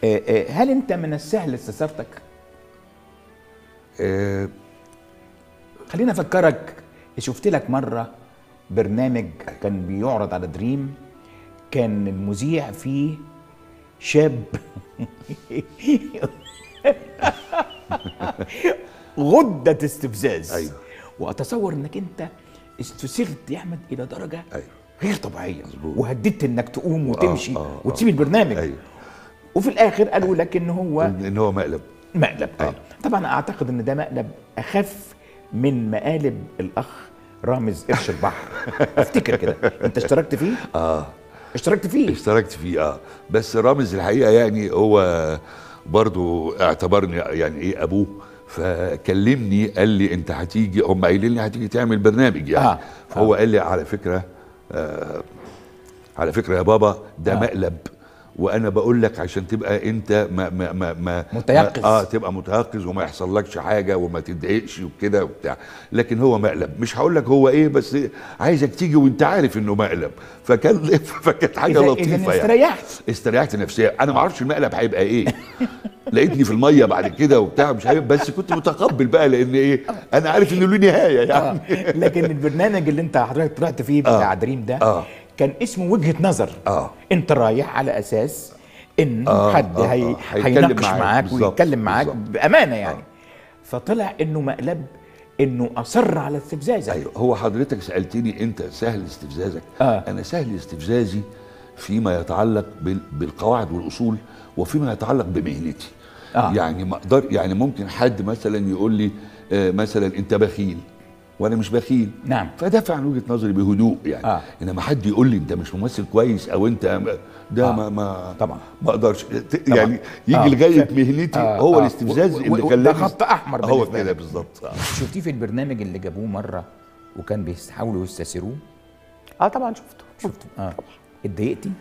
آه، آه، هل انت من السهل استثارتك آه خلينا افكرك شفت لك مره برنامج كان بيعرض على دريم كان المذيع فيه شاب غدة استفزاز أيوة. واتصور انك انت استثرت يا احمد الى درجه أيوة. غير طبيعيه مظبوط. وهددت انك تقوم وتمشي آه، آه. وتسيب البرنامج أيوة. وفي الاخر قالوا لك ان هو ان هو مقلب مقلب اه أيوة. طبعا اعتقد ان ده مقلب اخف من مقالب الاخ رامز قرش البحر افتكر كده انت اشتركت فيه اه اشتركت فيه اشتركت فيه اه بس رامز الحقيقه يعني هو برضو اعتبرني يعني ايه ابوه فكلمني قال لي انت هتيجي هم قايلين لي هتيجي تعمل برنامج يعني آه. آه. فهو قال لي على فكره آه على فكره يا بابا ده آه. آه. مقلب وانا بقول لك عشان تبقى انت ما ما ما, ما متيقظ. ما اه تبقى متيقظ وما يحصلكش حاجه وما تتضايقش وكده وبتاع لكن هو مقلب مش هقول لك هو ايه بس عايزك تيجي وانت عارف انه مقلب فكان فكانت حاجه إذا- لطيفه إذا يعني استريحت استريحت نفسيا انا ما اعرفش المقلب هيبقى ايه لقيتني في الميه بعد كده وبتاع مش عارف بس كنت متقبل بقى لان ايه انا عارف انه له نهايه آه. يعني لكن البرنامج اللي انت حضرتك طلعت فيه بتاع دريم ده آه. كان اسمه وجهه نظر آه. انت رايح على اساس ان آه، حد آه، هي آه. هيتكلم هيناقش معاك. معاك بالظبط، ويتكلم معاك بالظبط. بامانه يعني فطلع انه مقلب انه اصر على استفزازك ايوه هو حضرتك سالتني انت سهل استفزازك آه. انا سهل استفزازي فيما يتعلق بال- بالقواعد والاصول وفيما يتعلق بمهنتي آه. يعني ما اقدر يعني ممكن حد مثلا يقول لي آه مثلا انت بخيل وانا مش بخيل نعم. فدافع عن وجهه نظري بهدوء يعني آه. انما حد يقول لي انت مش ممثل كويس او انت ده آه. ما ما طبعا. ما اقدرش ت- طبعا. يعني يجي آه. لغايه ف- مهنتي آه، هو آه. الاستفزاز و- و- اللي و- كان ده لازم- خط أحمر هو بالنسبة كده لك. بالظبط آه. شفتيه في البرنامج اللي جابوه مره وكان بيحاولوا يستثيروه اه طبعا شفته شفت اه اتضايقتي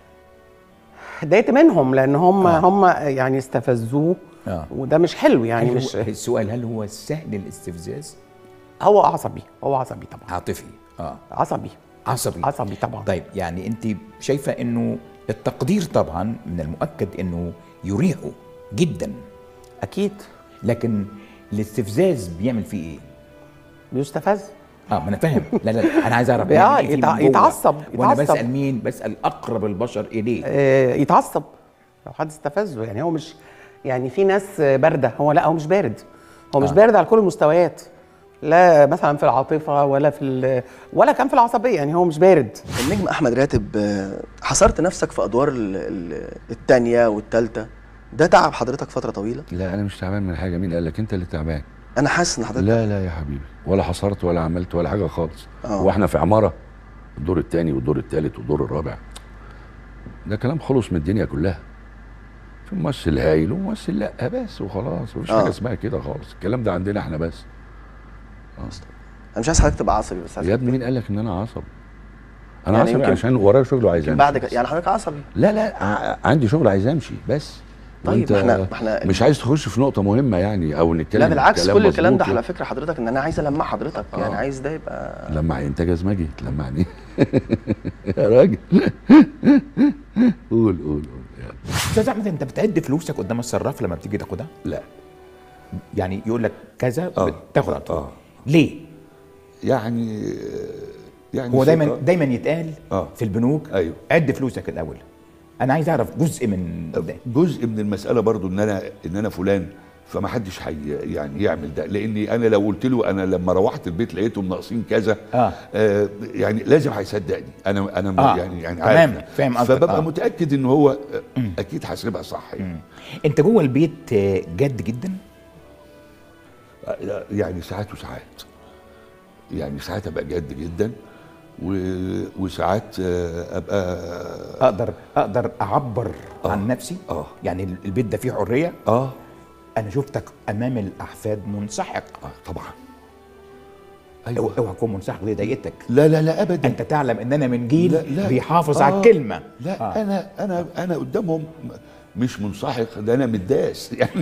اتضايقت منهم لان هم آه. هم يعني استفزوه آه. وده مش حلو يعني هل مش هو السؤال هل هو سهل الاستفزاز هو عصبي هو عصبي طبعا عاطفي اه عصبي عصبي عصبي طبعا طيب يعني انت شايفه انه التقدير طبعا من المؤكد انه يريحه جدا اكيد لكن الاستفزاز بيعمل فيه ايه؟ بيستفز اه ما انا فاهم لا لا انا عايز اعرف آه، بيعمل إيه فيه يتع- من جوه. يتعصب، وانا يتعصب. بسال مين؟ بسال اقرب البشر اليه آه، يتعصب لو حد استفزه يعني هو مش يعني في ناس بارده هو لا هو مش بارد هو مش آه. بارد على كل المستويات لا مثلا في العاطفه ولا في ال- ولا كان في العصبيه يعني هو مش بارد النجم احمد راتب آه، حصرت نفسك في ادوار ال- ال- التانية والتالتة ده تعب حضرتك فتره طويله لا انا مش تعبان من حاجه مين قال لك انت اللي تعبان انا حاسس ان حضرتك لا لا يا حبيبي ولا حصرت ولا عملت ولا حاجه خالص آه. واحنا في عماره الدور الثاني والدور الثالث والدور الرابع ده كلام خلص من الدنيا كلها في ممثل هايل وممثل لا بس وخلاص مفيش آه. حاجه اسمها كده خالص الكلام ده عندنا احنا بس انا مش عايز حضرتك تبقى عصبي بس عايز يا ابني مين قال لك ان انا عصبي انا يعني عصبي يمكن- عشان ورايا شغل وعايز امشي بعد كده بس. يعني حضرتك عصبي لا لا ع- عندي شغل عايز امشي بس طيب، وأنت ما إحنا- ما إحنا- مش عايز تخش في نقطه مهمه يعني او نتكلم لا بالعكس كل الكلام ده مظبوط على فكره حضرتك ان انا عايز المع حضرتك يعني عايز ده يبقى لمع انت جزمجي تلمعني يا راجل قول قول قول يلا. استاذ احمد انت بتعد فلوسك قدام الصراف لما بتيجي تاخدها؟ لا يعني يقول لك كذا آه. تاخد على طول آه. ليه؟ يعني يعني هو دايما ثقة. دايما يتقال آه. في البنوك أيوه. عد فلوسك الاول انا عايز اعرف جزء من ده جزء من المساله برضو ان انا ان انا فلان فما حدش حي يعني يعمل ده لاني انا لو قلت له انا لما روحت البيت لقيتهم ناقصين كذا آه. آه يعني لازم هيصدقني انا انا آه. يعني يعني تمام، عارف فاهم قصدك، فببقى آه. متاكد ان هو آه، اكيد حاسبها صح يعني. انت جوه البيت آه، جد جدا آه، يعني ساعات وساعات يعني ساعات ابقى جد جدا و... وساعات آه، ابقى اقدر اقدر اعبر آه. عن نفسي آه. يعني البيت ده فيه حريه اه انا شفتك امام الاحفاد منسحق اه طبعا اوعى ايوه اوعى تكون منسحق دي ضايقتك لا لا لا ابدا انت تعلم ان انا من جيل لا لا بيحافظ آه على الكلمه لا آه. آه. انا انا انا قدامهم مش منسحق ده انا متداس يعني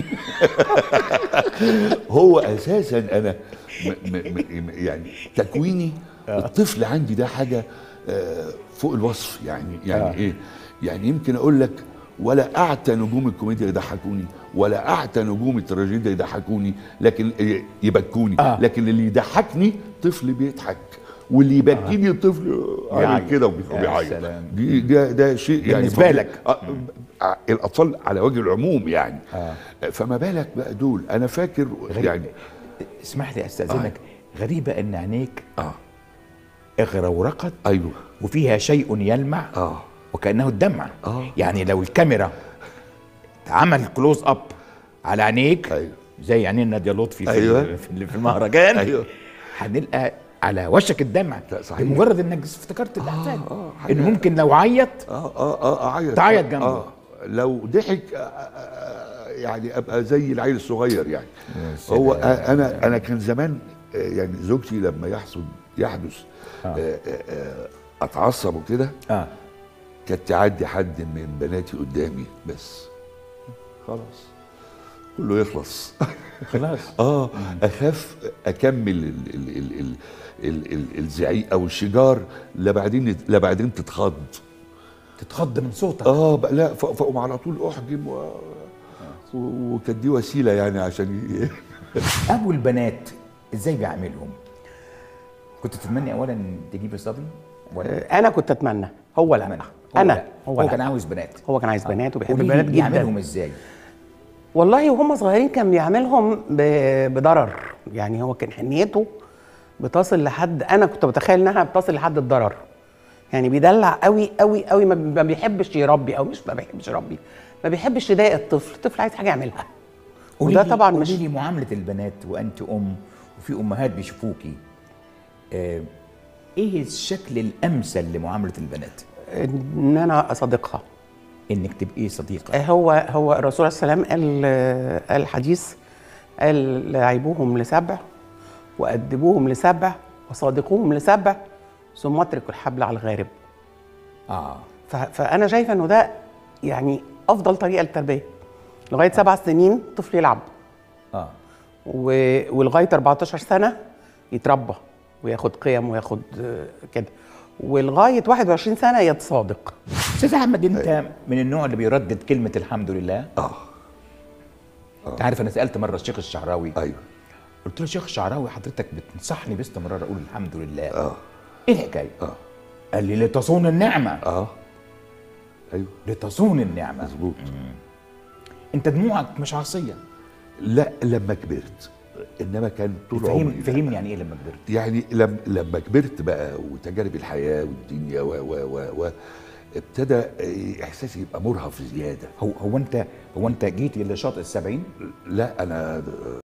هو اساسا انا م م م يعني تكويني الطفل عندي ده حاجه آه، فوق الوصف يعني يعني آه. آه. ايه يعني يمكن اقول لك ولا اعتى نجوم الكوميديا يضحكوني ولا اعتى نجوم التراجيديا يضحكوني لكن يبكوني آه. لكن اللي يضحكني طفل بيضحك واللي يبكيني طفل عامل بيعيط. كده وبي- يا وبيعيط سلام. دي ده ده شيء يعني بالنسبة فظيع. لك. آه، آه، الاطفال على وجه العموم يعني آه. فما بالك بقى دول انا فاكر يعني اسمح لي استاذنك غريبه ان عينيك اه اغرورقت ايوه وفيها شيء يلمع اه وكانه الدمع آه. يعني لو الكاميرا عمل كلوز اب على عينيك أيوه. زي عينين ناديه لطفي في أيوه. في في المهرجان أيوه. هنلقى على وشك الدمع لا، صحيح. بمجرد انك افتكرت الاحزان آه، انه حاجة- ممكن لو عيط اه اه اه اعيط تعيط جنبه. آه لو ضحك آه آه يعني ابقى زي العيل الصغير يعني سلام. هو آه انا انا كان زمان آه يعني زوجتي لما يحصل يحدث آه. آه آه اتعصب وكده اه كانت تعدي حد من بناتي قدامي بس خلاص كله يخلص خلاص اه اخاف اكمل ال ال ال ال ال ال الزعيق او الشجار لا بعدين لا بعدين تتخض تتخض من صوتك اه بقى لا ف- فاقوم على طول احجم و... و- وكانت دي وسيله يعني عشان ي... ابو البنات ازاي بيعملهم كنت تتمني اولا تجيبي صبي ولا انا كنت اتمنى هو لا تتمنى؟ انا لا. هو, هو لا. كان عاوز بنات هو كان عايز بنات وبيحب قولي لي البنات جدا بيعملهم ازاي والله وهم صغيرين كان بيعملهم ب- بضرر يعني هو كان حنيته بتصل لحد انا كنت بتخيل انها بتصل لحد الضرر يعني بيدلع قوي قوي قوي ما بي- ما بيحبش يربي او مش ما بيحبش يربي ما بيحبش يضايق الطفل الطفل عايز حاجه يعملها وده قولي لي- طبعا مش قولي لي معامله البنات وانت ام وفي امهات بيشوفوكي آه ايه الشكل الامثل لمعامله البنات ان انا اصادقها انك تبقي صديقه هو هو الرسول صلى الله عليه وسلم قال قال حديث قال لاعبوهم لسبع وأدبوهم لسبع وصادقوهم لسبع ثم اتركوا الحبل على الغارب اه ف- فأنا شايفة إنه ده يعني أفضل طريقة للتربية لغاية سبع سنين طفل يلعب اه و- ولغاية 14 سنة يتربى وياخد قيم وياخد آه، كده ولغاية 21 سنة يتصادق استاذ احمد انت من النوع اللي بيردد كلمه الحمد لله اه انت عارف انا سالت مره الشيخ الشعراوي ايوه قلت له شيخ الشعراوي حضرتك بتنصحني باستمرار اقول الحمد لله اه ايه الحكايه اه قال لي لتصون النعمه اه ايوه لتصون النعمه مظبوط انت دموعك مش عصيه لا لما كبرت انما كان طول فهم عمري لا. فهمني يعني ايه لما كبرت يعني لما لما كبرت بقى وتجارب الحياه والدنيا و و و و ابتدى آه، احساسي يبقى مرهف زياده هو هو انت هو انت جيت الى شاطئ السبعين لا انا